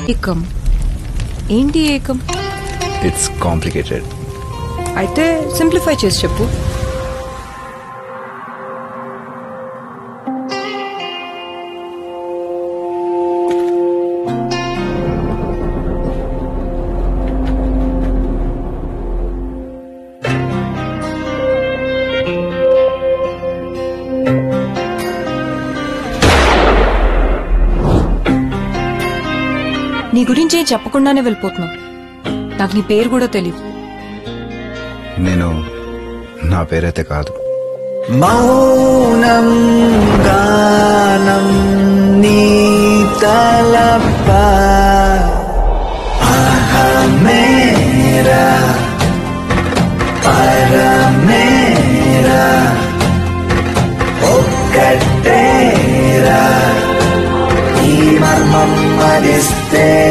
ఇకం ఏంటి ఏకం it's complicated అయితే సింప్లిఫై చేసి చెప్పు నీ గురించి ఏం చెప్పకుండానే వెళ్ళిపోతున్నావు నాకు నీ పేరు కూడా తెలియదు నేను నా పేరైతే కాదు మౌనం గానం నీతలప అహమేరా పరమేరా ఒక్కటేరా ఈ మర్మం మరిస్తే